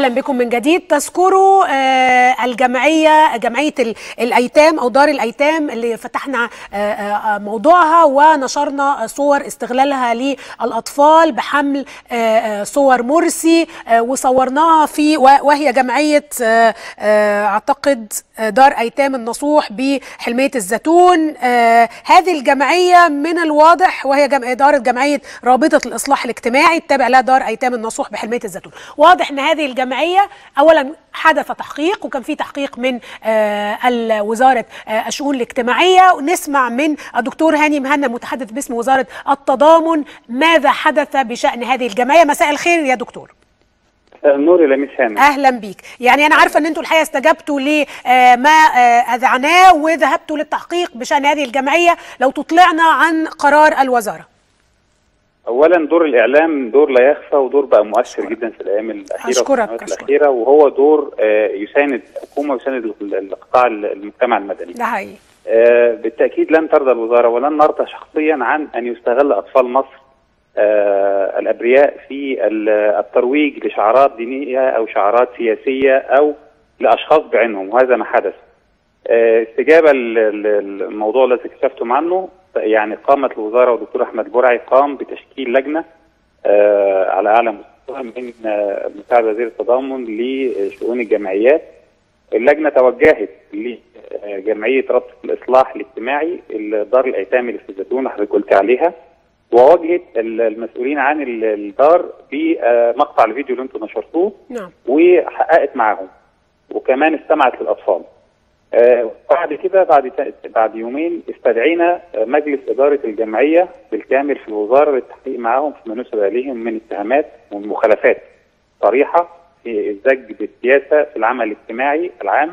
اهلا بكم من جديد تذكروا آه، الجمعيه جمعيه ال- الايتام او دار الايتام اللي فتحنا آه، آه، موضوعها ونشرنا صور استغلالها للاطفال بحمل آه، آه، صور مرسي آه، وصورناها في و- وهي جمعيه آه، آه، اعتقد آه، دار ايتام النصوح بحلميه الزيتون آه، هذه الجمعيه من الواضح وهي جم- اداره جمعيه رابطه الاصلاح الاجتماعي التابع لها دار ايتام النصوح بحلميه الزيتون واضح ان هذه الجمعيه اولا حدث تحقيق وكان في تحقيق من آه، ال- وزاره آه، الشؤون الاجتماعيه ونسمع من الدكتور هاني مهنا متحدث باسم وزاره التضامن ماذا حدث بشان هذه الجمعيه مساء الخير يا دكتور نوري لميس هانم اهلا بيك يعني انا عارفه ان انتوا الحقيقه استجبتوا لما اذعناه وذهبتوا للتحقيق بشان هذه الجمعيه لو تطلعنا عن قرار الوزاره اولا دور الاعلام دور لا يخفى ودور بقى مؤثر جدا في الايام الاخيره أشكرك، والسنوات أشكرك. الاخيره وهو دور آه، يساند الحكومه ويساند ال- القطاع ال- المجتمع المدني ده حقيقي آه، بالتاكيد لن ترضى الوزاره ولن نرضى شخصيا عن ان يستغل اطفال مصر آه، الابرياء في ال- الترويج لشعارات دينيه او شعارات سياسيه او لاشخاص بعينهم وهذا ما حدث. آه، استجابه للموضوع الذي كشفتم عنه يعني قامت الوزاره والدكتور احمد برعي قام بتشكيل لجنه آه، على اعلى مستوى من آه، مساعد وزير التضامن لشؤون الجمعيات اللجنه توجهت لجمعيه رابطه الاصلاح الاجتماعي دار الايتام اللي في الزيتون اللي حضرتك قلت عليها وواجهت ال- المسؤولين عن ال- الدار بمقطع الفيديو اللي انتم نشرتوه نعم وحققت معاهم وكمان استمعت للاطفال. آه، بعد كده بعد تا- بعد يومين استدعينا آه، مجلس اداره الجمعيه بالكامل في الوزاره للتحقيق معاهم فيما نسب اليهم من اتهامات ومخالفات صريحه في الزج بالسياسه في العمل الاجتماعي العام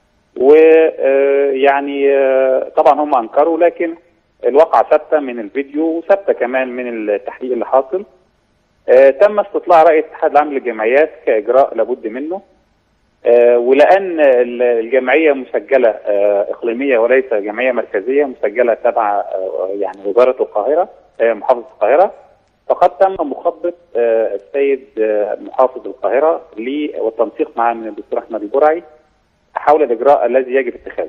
ويعني طبعا هم انكروا لكن الواقعه ثابته من الفيديو وثابته كمان من التحقيق اللي حاصل آه، تم استطلاع راي الاتحاد العام للجمعيات كاجراء لابد منه آه، ولان ال- الجمعيه مسجله آه، اقليميه وليس جمعيه مركزيه مسجله تبع آه، يعني وزاره القاهره آه، محافظه القاهره فقد تم مخاطبه آه، السيد آه، محافظ القاهره لي- والتنسيق معه من الدكتور احمد البرعي حول الاجراء الذي يجب اتخاذه.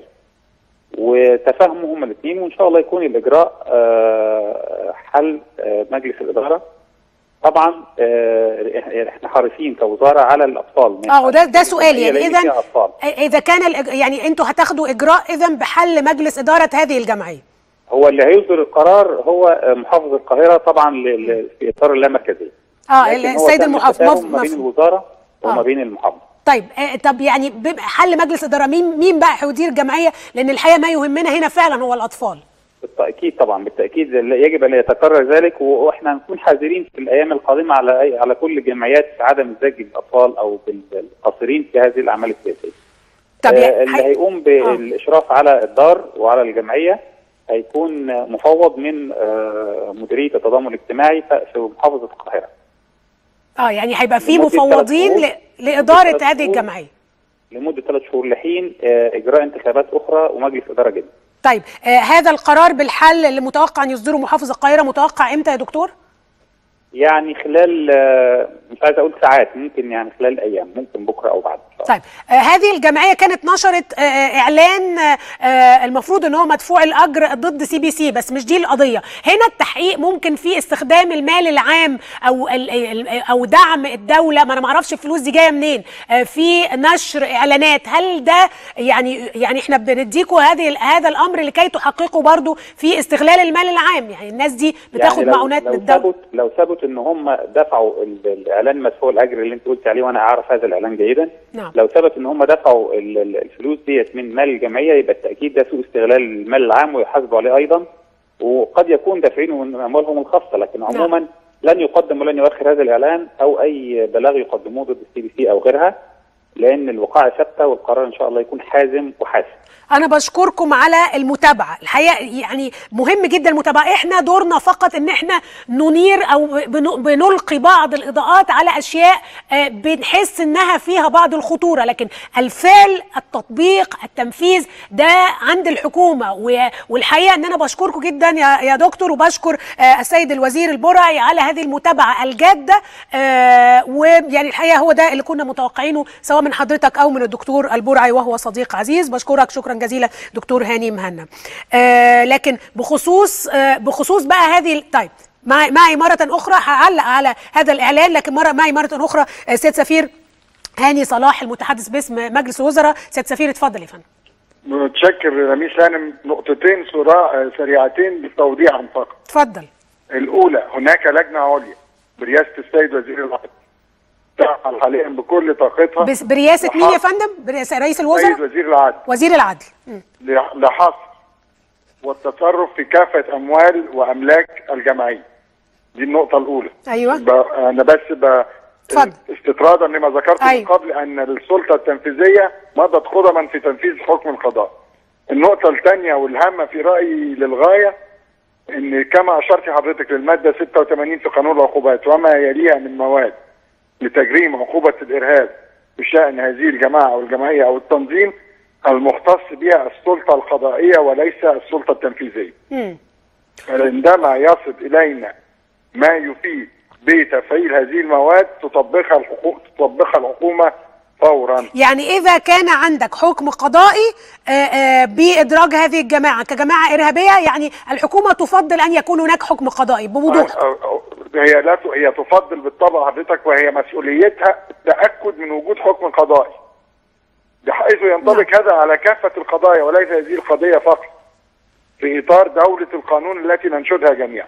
وتفاهموا هما الاثنين وان شاء الله يكون الاجراء آه، حل آه، مجلس الاداره طبعا آه، احنا حريصين كوزاره على الاطفال اه وده ده سؤالي يعني لأن اذا فيها أطفال. اذا كان الإج- يعني انتوا هتاخدوا اجراء اذا بحل مجلس اداره هذه الجمعيه هو اللي هيصدر القرار هو آه، محافظ القاهره طبعا ل- ل- في اطار اللامركزيه اه لكن هو السيد تم المحافظ التفاهم ما بين مفهوم. الوزاره وما آه. بين المحافظه طيب آه، طب يعني بيبقى حل مجلس اداره مين مين بقى هيدير الجمعيه لان الحقيقه ما يهمنا هنا فعلا هو الاطفال بالتاكيد طبعا بالتاكيد يجب ان يتكرر ذلك واحنا نكون حذرين في الايام القادمه على أي على كل الجمعيات في عدم الزج بالاطفال او بالقاصرين في هذه الاعمال السياسيه. طب آه، يعني اللي هي- هيقوم بالاشراف على الدار وعلى الجمعيه هيكون مفوض من آه، مديريه التضامن الاجتماعي في محافظه القاهره. اه يعني هيبقى في لمدة ثلاث مفوضين شهور. ل- لاداره ثلاث هذه شهور. الجمعيه لمده ثلاث شهور لحين آه، اجراء انتخابات اخرى ومجلس اداره جديد. طيب آه هذا القرار بالحل اللي متوقع ان يصدره محافظ القاهره متوقع امتى يا دكتور يعني خلال آه، مش عايز اقول ساعات ممكن يعني خلال ايام ممكن بكره او بعد ان شاء الله. طيب آه هذه الجمعيه كانت نشرت آه آه، اعلان آه آه المفروض ان هو مدفوع الاجر ضد سي بي سي بس مش دي القضيه هنا التحقيق ممكن في استخدام المال العام او ال- ال- او دعم الدوله ما انا ما اعرفش الفلوس دي جايه منين آه في نشر اعلانات هل ده يعني يعني احنا بنديكوا هذه هذا الامر لكي تحققوا برضو في استغلال المال العام يعني الناس دي بتاخد يعني لو معونات من لو الدوله ثبت لو ثبت ان هم دفعوا ال- الاعلان مدفوع الاجر اللي انت قلت عليه وانا اعرف هذا الاعلان جيدا نعم. لو ثبت ان هم دفعوا ال- ال- الفلوس ديت من مال الجمعيه يبقى التاكيد ده سوء استغلال المال العام ويحاسبوا عليه ايضا وقد يكون دافعينه من اموالهم الخاصه لكن عموما لن يقدم ولن يؤخر هذا الاعلان او اي بلاغ يقدموه ضد السي بي سي او غيرها لان الوقائع ثابته والقرار ان شاء الله يكون حازم وحاسم انا بشكركم على المتابعه الحقيقه يعني مهم جدا المتابعه احنا دورنا فقط ان احنا ننير او بن- بنلقي بعض الاضاءات على اشياء آه، بنحس انها فيها بعض الخطوره لكن الفعل التطبيق التنفيذ ده عند الحكومه و- والحقيقه ان انا بشكركم جدا يا يا دكتور وبشكر آه، السيد الوزير البرعي على هذه المتابعه الجاده آه، ويعني الحقيقه هو ده اللي كنا متوقعينه سواء من حضرتك او من الدكتور البرعي وهو صديق عزيز بشكرك شكرا جزيلا دكتور هاني مهنا آه، لكن بخصوص آه، بخصوص بقى هذه طيب معي معي مرة أخرى هعلق على هذا الإعلان لكن مرة معي مرة أخرى آه، سيد سفير هاني صلاح المتحدث باسم مجلس الوزراء سيد سفير اتفضل يا فندم متشكر رميس هانم نقطتين سراء سريعتين للتوضيح فقط اتفضل الاولى هناك لجنه عليا برئاسه السيد وزير العدل تعمل حاليا بكل طاقتها بس برئاسة مين يا لحصر- فندم؟ برئاسة رئيس السيد الوزراء؟ وزير العدل وزير العدل مم. لح- لحصر والتصرف في كافه اموال واملاك الجمعيه دي النقطه الاولى أيوة. ب... انا بس ب... اتفضل. استطرادا لما ذكرت أيوة. من قبل ان السلطه التنفيذيه مضت قدما في تنفيذ حكم القضاء النقطه الثانيه والهامه في رايي للغايه ان كما اشرت حضرتك للماده 86 في قانون العقوبات وما يليها من مواد لتجريم عقوبه الارهاب بشان هذه الجماعه او الجمعيه او التنظيم المختص بها السلطه القضائيه وليس السلطه التنفيذيه. مم. عندما يصل الينا ما يفيد بتفعيل هذه المواد تطبقها الحقوق تطبقها الحكومه فورا. يعني إذا كان عندك حكم قضائي آه، آه، بإدراج هذه الجماعة كجماعة إرهابية يعني الحكومة تفضل أن يكون هناك حكم قضائي بوضوح هي لا ت- هي تفضل بالطبع حضرتك وهي مسؤوليتها التاكد من وجود حكم قضائي. بحيث ينطبق هذا على كافه القضايا وليس هذه القضيه فقط. في اطار دوله القانون التي ننشدها جميعا.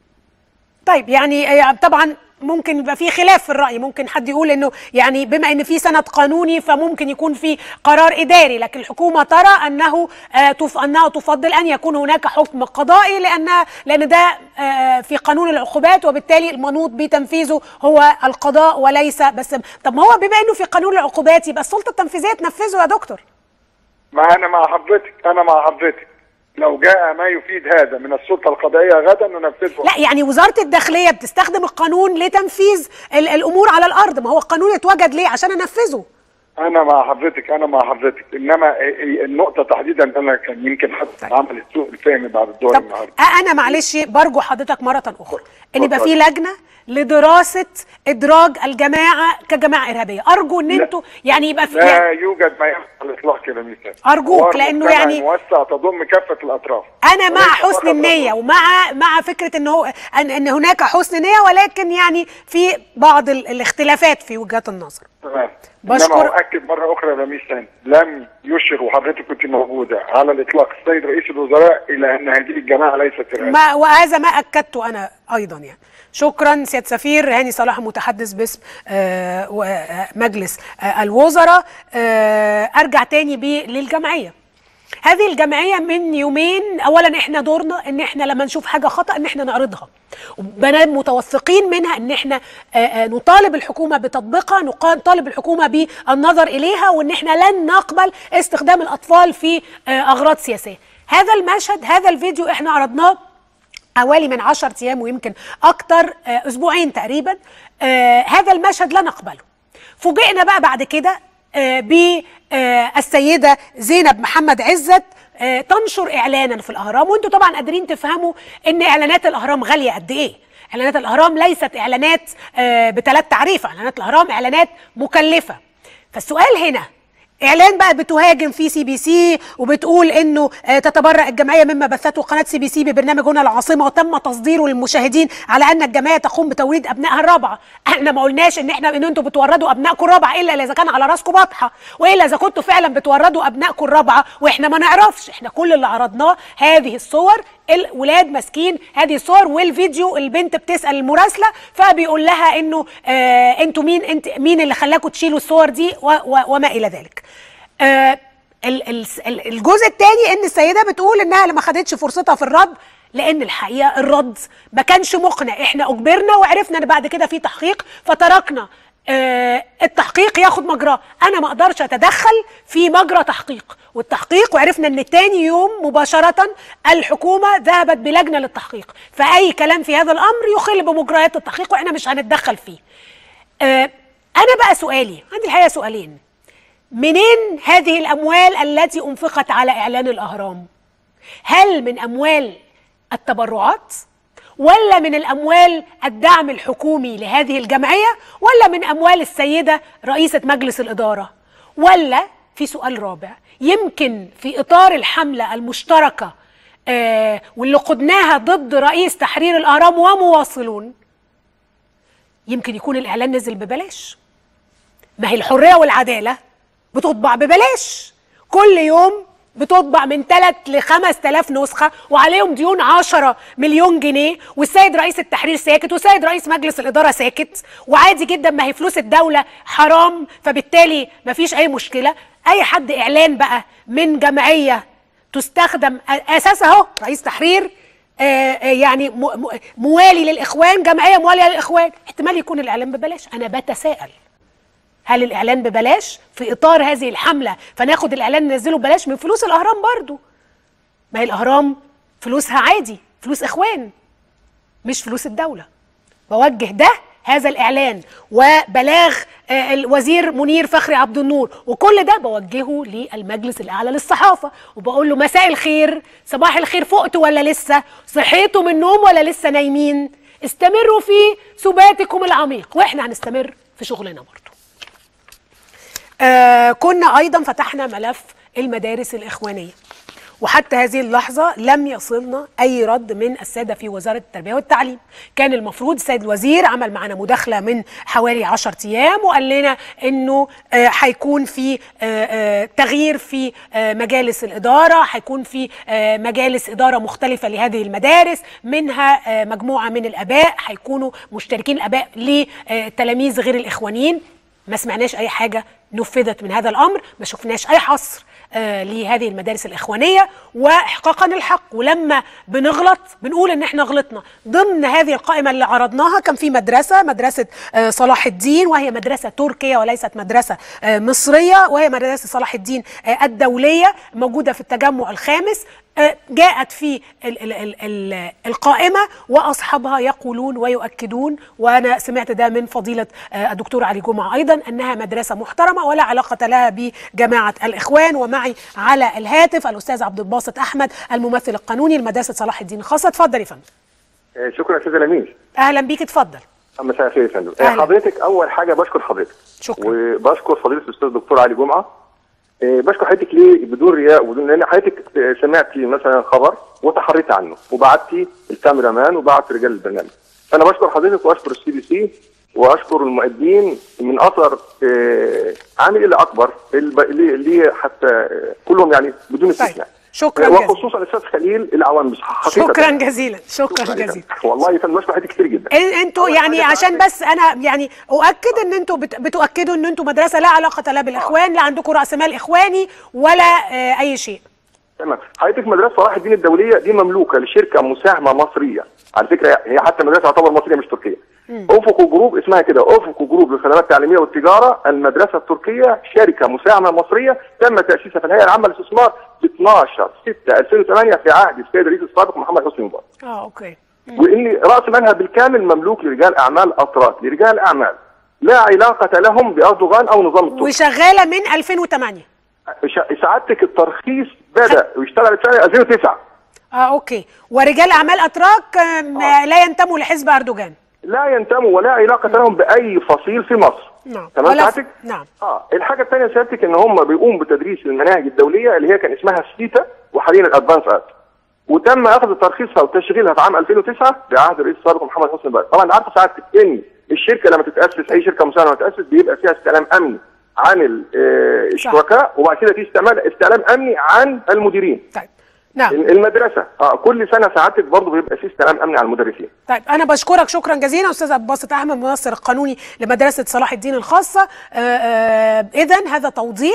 طيب يعني آه، طبعا ممكن يبقى في خلاف في الرأي ممكن حد يقول انه يعني بما ان في سند قانوني فممكن يكون في قرار اداري لكن الحكومة ترى انه آه، تف انها تفضل ان يكون هناك حكم قضائي لان لان ده آه، في قانون العقوبات وبالتالي المنوط بتنفيذه هو القضاء وليس بس طب ما هو بما انه في قانون العقوبات يبقى السلطة التنفيذية تنفذه يا دكتور ما انا مع حضرتك انا مع حضرتك. لو جاء ما يفيد هذا من السلطه القضائيه غدا ننفذه. لا يعني وزارة الداخلية بتستخدم القانون لتنفيذ ال- الامور على الارض ما هو القانون اتوجد ليه عشان انفذه انا مع حضرتك انا مع حضرتك انما النقطه تحديدا انا كان يمكن حتى عملت سوء الفهم بعد الدور طب النهارده. أ- انا معلش برجو حضرتك مره اخرى ان يبقى في اتفضل. لجنه لدراسه ادراج الجماعه كجماعه ارهابيه ارجو ان لا. انتوا يعني يبقى في لا يعني يوجد ما يحصل على الاطلاق كده مثال أرجوك، حوار لأنه مجتمعي يعني- موسع تضم كافه الاطراف انا مع وليس حسن فقط النيه الرجل. ومع مع فكره ان هو ان, إن هناك حسن نيه ولكن يعني في بعض ال- الاختلافات في وجهات النظر تمام بشكر- انما اؤكد مره اخرى يا رميس ثاني لم يشر وحضرتك كنت موجوده على الاطلاق السيد رئيس الوزراء الى ان هذه الجماعه ليست ارهاب ما وهذا ما اكدته انا ايضا يعني شكرا سياده سفير هاني صلاح المتحدث باسم آه، و- آه، مجلس آه، الوزراء آه، ارجع تاني بيه للجمعيه هذه الجمعيه من يومين اولا احنا دورنا ان احنا لما نشوف حاجه خطا ان احنا نعرضها وبنا متوثقين منها ان احنا آه، آه، نطالب الحكومه بتطبيقها نقا- نطالب الحكومه بالنظر اليها وان احنا لن نقبل استخدام الاطفال في آه، اغراض سياسيه هذا المشهد هذا الفيديو احنا عرضناه حوالي من 10 ايام ويمكن اكتر آه، اسبوعين تقريبا آه، هذا المشهد لا نقبله فوجئنا بقى بعد كده بالسيده زينب محمد عزت آه، تنشر اعلانا في الاهرام وانتم طبعا قادرين تفهموا ان اعلانات الاهرام غاليه قد ايه اعلانات الاهرام ليست اعلانات آه، بثلاث تعريفه اعلانات الاهرام اعلانات مكلفه فالسؤال هنا اعلان بقى بتهاجم في سي بي سي وبتقول انه آه، تتبرأ الجمعيه مما بثته قناه سي بي سي ببرنامج هنا العاصمه وتم تصديره للمشاهدين على ان الجمعيه تقوم بتوريد ابنائها الرابعه احنا ما قلناش ان احنا ان انتوا بتوردوا ابنائكم الرابعه الا اذا كان على راسكم بطحه والا اذا كنتوا فعلا بتوردوا ابنائكم الرابعه واحنا ما نعرفش احنا كل اللي عرضناه هذه الصور الولاد ماسكين هذه الصور والفيديو البنت بتسال المراسله فبيقول لها انه آه انتوا مين انت مين اللي خلاكم تشيلوا الصور دي و و وما الى ذلك آه ال- ال- ال- الجزء الثاني ان السيده بتقول انها ما خدتش فرصتها في الرد لان الحقيقه الرد ما كانش مقنع احنا اجبرنا وعرفنا ان بعد كده في تحقيق فتركنا آه، التحقيق ياخد مجراه انا ما اقدرش اتدخل في مجرى تحقيق والتحقيق وعرفنا ان تاني يوم مباشره الحكومه ذهبت بلجنه للتحقيق فاي كلام في هذا الامر يخل بمجريات التحقيق واحنا مش هنتدخل فيه آه، انا بقى سؤالي عندي الحقيقه سؤالين منين هذه الاموال التي انفقت على اعلان الاهرام هل من اموال التبرعات ولا من الاموال الدعم الحكومي لهذه الجمعيه ولا من اموال السيده رئيسه مجلس الاداره ولا في سؤال رابع يمكن في اطار الحمله المشتركه آه واللي قدناها ضد رئيس تحرير الاهرام ومواصلون يمكن يكون الاعلان نزل ببلاش ما هي الحريه والعداله بتطبع ببلاش كل يوم بتطبع من 3 ل 5000 نسخه وعليهم ديون 10 مليون جنيه والسيد رئيس التحرير ساكت والسيد رئيس مجلس الاداره ساكت وعادي جدا ما هي فلوس الدوله حرام فبالتالي ما فيش اي مشكله اي حد اعلان بقى من جمعيه تستخدم اساسها اهو رئيس تحرير آه، آه، يعني م- م- موالي للاخوان جمعيه مواليه للاخوان احتمال يكون الاعلان ببلاش انا بتساءل هل الاعلان ببلاش في اطار هذه الحمله فناخد الاعلان ننزله ببلاش من فلوس الاهرام برضو ما هي الاهرام فلوسها عادي فلوس اخوان مش فلوس الدوله بوجه ده هذا الاعلان وبلاغ آه، الوزير منير فخري عبد النور وكل ده بوجهه للمجلس الاعلى للصحافه وبقول له مساء الخير صباح الخير فقتوا ولا لسه صحيتوا من النوم ولا لسه نايمين استمروا في سباتكم العميق واحنا هنستمر في شغلنا برضه آه كنا ايضا فتحنا ملف المدارس الاخوانيه وحتى هذه اللحظة لم يصلنا أي رد من السادة في وزارة التربية والتعليم كان المفروض السيد الوزير عمل معنا مداخلة من حوالي 10 أيام وقال لنا أنه آه، هيكون في آه، آه، تغيير في آه، مجالس الإدارة هيكون في آه، مجالس إدارة مختلفة لهذه المدارس منها آه، مجموعة من الآباء هيكونوا مشتركين الآباء لتلاميذ غير الإخوانيين ما سمعناش اي حاجه نفذت من هذا الامر ما شفناش اي حصر آه لهذه المدارس الاخوانيه واحقاقا الحق ولما بنغلط بنقول ان احنا غلطنا ضمن هذه القائمه اللي عرضناها كان في مدرسه مدرسه آه صلاح الدين وهي مدرسه تركيه وليست مدرسه آه مصريه وهي مدرسه صلاح الدين آه الدوليه موجوده في التجمع الخامس آه، جاءت في ال ال ال ال القائمة وأصحابها يقولون ويؤكدون وأنا سمعت ده من فضيلة آه، الدكتور علي جمعة أيضا أنها مدرسة محترمة ولا علاقة لها بجماعة الإخوان ومعي على الهاتف الأستاذ عبد الباسط أحمد الممثل القانوني لمدرسة صلاح الدين الخاصة اتفضل يا فندم آه، شكرا استاذ الامير أهلا بيك اتفضل مساء الخير يا فندم آه، أهلا. حضرتك اول حاجه بشكر حضرتك شكرا. وبشكر فضيله الاستاذ الدكتور علي جمعه آه، بشكر حضرتك ليه بدون رياء وبدون لان حضرتك آه، سمعتي مثلا خبر وتحريت عنه وبعتي الكاميرا مان وبعت رجال البرنامج فانا بشكر حضرتك واشكر السي بي سي واشكر المؤدين من اثر آه، عامل الى اكبر الب- اللي اللي حتى آه، كلهم يعني بدون طيب استثناء شكرا آه، جزيلا وخصوصا الاستاذ خليل العوام حقيقه شكرا جزيلا شكرا شكراً يا جزيلا فندم. والله يا فندم بشكر حضرتك كتير جدا إن- انتوا أول يعني حاجة عشان بعد- بس انا يعني اؤكد ان انتوا بت- بتؤكدوا ان انتوا مدرسه لا علاقه لا بالاخوان لا عندكم راس مال اخواني ولا آه، اي شيء تمام حضرتك مدرسه صلاح الدين الدوليه دي مملوكه لشركه مساهمه مصريه على فكره هي حتى مدرسه تعتبر مصريه مش تركيه افق جروب اسمها كده افق جروب للخدمات التعليميه والتجاره المدرسه التركيه شركه مساهمه مصريه تم تاسيسها في الهيئه العامه للاستثمار ب 12 6 2008 في عهد السيد الرئيس السابق محمد حسني مبارك اه اوكي وان راس مالها بالكامل مملوك لرجال اعمال اتراك لرجال اعمال لا علاقه لهم باردوغان او نظام التركي وشغاله من 2008 ش- سعادتك الترخيص بدا واشتغل في سنه 2009 اه اوكي ورجال اعمال اتراك آم، لا ينتموا لحزب اردوغان لا ينتموا ولا علاقه لهم باي فصيل في مصر نعم. تمام ولا سعادتك؟ ف- نعم. اه الحاجه الثانيه سيادتك ان هم بيقوموا بتدريس المناهج الدوليه اللي هي كان اسمها سيتا وحاليا الادفانس اد وتم اخذ ترخيصها وتشغيلها في عام 2009 بعهد الرئيس السابق محمد حسني مبارك طبعا عارفه سعادتك ان الشركه لما تتاسس اي شركه مساهمه لما تتاسس بيبقى فيها استعلام امني عن ال- آه، الشركاء وبعد كده في استعمال استعلام امني عن المديرين طيب نعم المدرسه اه كل سنه سعادتك برضه بيبقى في استعلام امني على المدرسين طيب انا بشكرك شكرا جزيلا استاذ عبد الباسط احمد الممثل القانوني لمدرسه صلاح الدين الخاصه اذا هذا توضيح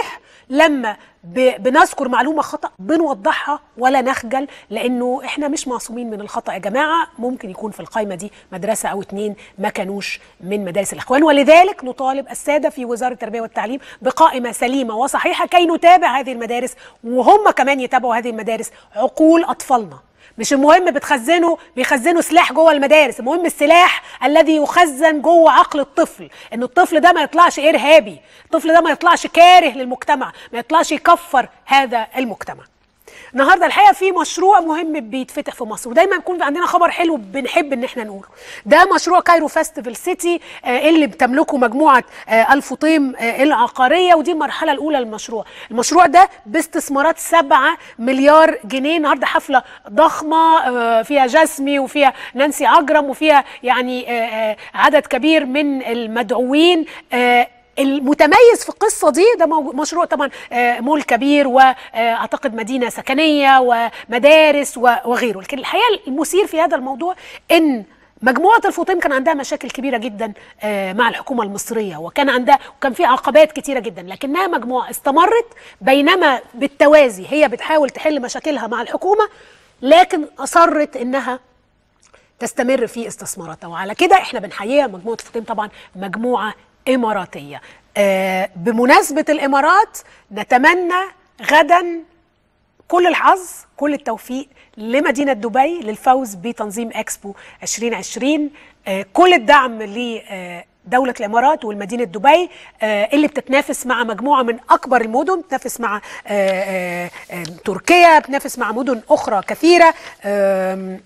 لما ب- بنذكر معلومه خطا بنوضحها ولا نخجل لانه احنا مش معصومين من الخطا يا جماعه ممكن يكون في القائمه دي مدرسه او اتنين ما كانوش من مدارس الاخوان ولذلك نطالب الساده في وزاره التربيه والتعليم بقائمه سليمه وصحيحه كي نتابع هذه المدارس وهم كمان يتابعوا هذه المدارس عقول اطفالنا مش المهم بتخزنوا بيخزنوا سلاح جوه المدارس المهم السلاح الذي يخزن جوه عقل الطفل ان الطفل ده ما يطلعش ارهابي الطفل ده ما يطلعش كاره للمجتمع ما يطلعش يكفر هذا المجتمع النهارده الحقيقه في مشروع مهم بيتفتح في مصر ودايما يكون عندنا خبر حلو بنحب ان احنا نقوله ده مشروع كايرو فيستيفال سيتي آه، اللي بتملكه مجموعه آه، الفطيم آه، العقاريه ودي المرحله الاولى للمشروع المشروع ده باستثمارات 7 مليار جنيه النهارده حفله ضخمه آه، فيها جسمي وفيها نانسي عجرم وفيها يعني آه، آه، عدد كبير من المدعوين آه، المتميز في القصه دي ده موجو- مشروع طبعا آه، مول كبير واعتقد مدينه سكنيه ومدارس و- وغيره لكن الحقيقه المثير في هذا الموضوع ان مجموعه الفطيم كان عندها مشاكل كبيره جدا آه، مع الحكومه المصريه وكان عندها وكان في عقبات كتيره جدا لكنها مجموعه استمرت بينما بالتوازي هي بتحاول تحل مشاكلها مع الحكومه لكن اصرت انها تستمر في استثماراتها وعلى كده احنا بنحييها مجموعه فطيم طبعا مجموعه اماراتيه آه بمناسبه الامارات نتمنى غدا كل الحظ كل التوفيق لمدينة دبي للفوز بتنظيم اكسبو 2020 آه، كل الدعم لدولة الإمارات والمدينة دبي آه، اللي بتتنافس مع مجموعة من أكبر المدن بتنافس مع آه، آه، آه، تركيا بتنافس مع مدن أخرى كثيرة آم،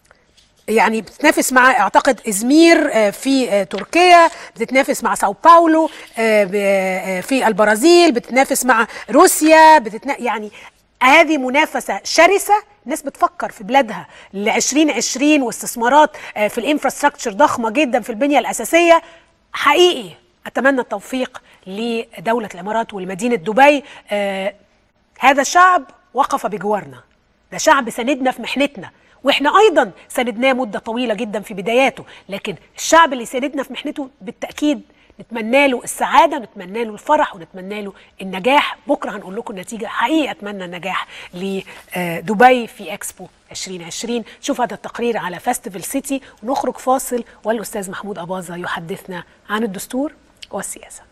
يعني بتتنافس مع اعتقد ازمير آه، في آه، تركيا بتتنافس مع ساو باولو آه، ب- آه، في البرازيل بتتنافس مع روسيا بتتنا... يعني هذه منافسة شرسة الناس بتفكر في بلادها ل 2020 واستثمارات آه، في الانفراستراكشر ضخمة جدا في البنية الأساسية حقيقي أتمنى التوفيق لدولة الإمارات والمدينة دبي آه، هذا الشعب وقف بجوارنا ده شعب ساندنا في محنتنا واحنا ايضا ساندناه مده طويله جدا في بداياته لكن الشعب اللي ساندنا في محنته بالتاكيد نتمنى له السعاده نتمنى له الفرح ونتمنى له النجاح بكره هنقول لكم النتيجه حقيقه اتمنى النجاح لدبي في اكسبو 2020 شوف هذا التقرير على فيستيفال سيتي ونخرج فاصل والاستاذ محمود اباظه يحدثنا عن الدستور والسياسه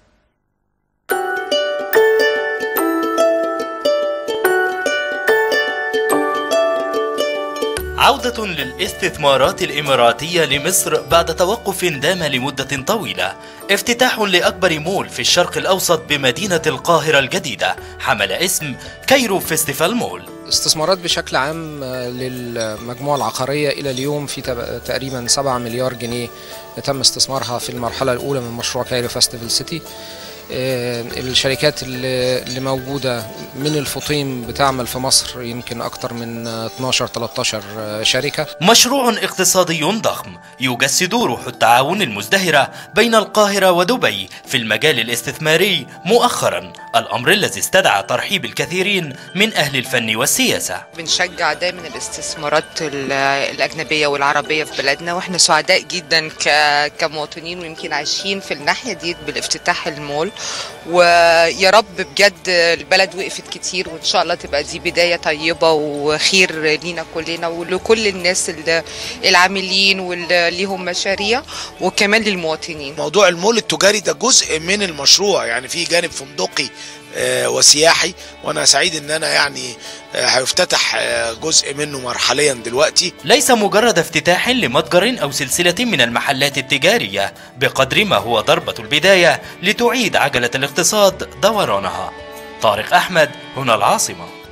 عودة للاستثمارات الإماراتية لمصر بعد توقف دام لمدة طويلة افتتاح لأكبر مول في الشرق الأوسط بمدينة القاهرة الجديدة حمل اسم كايرو فيستيفال مول استثمارات بشكل عام آه، للمجموعة العقارية إلى اليوم في تب- تقريبا 7 مليار جنيه تم استثمارها في المرحلة الأولى من مشروع كايرو فاستيفال سيتي آه، الشركات اللي اللي موجودة من الفطيم بتعمل في مصر يمكن أكتر من آه، 12 13 آه، شركة مشروع اقتصادي ضخم يجسد روح التعاون المزدهرة بين القاهرة ودبي في المجال الاستثماري مؤخرا الأمر الذي استدعى ترحيب الكثيرين من أهل الفن والسياسة بنشجع دايما الاستثمارات ال- الأجنبية والعربية في بلدنا واحنا سعداء جدا ك- كمواطنين ويمكن عايشين في الناحية دي بالافتتاح المول ويا رب بجد البلد وقفت كتير وإن شاء الله تبقى دي بداية طيبة وخير لينا كلنا ولكل الناس ال- العاملين واللي ليهم مشاريع وكمان للمواطنين موضوع المول التجاري ده جزء من المشروع يعني في جانب فندقي آه، وسياحي وانا سعيد ان انا يعني آه، هيفتتح آه، جزء منه مرحليا دلوقتي ليس مجرد افتتاح لمتجر أو سلسلة من المحلات التجارية بقدر ما هو ضربة البداية لتعيد عجلة الاقتصاد دورانها طارق أحمد هنا العاصمة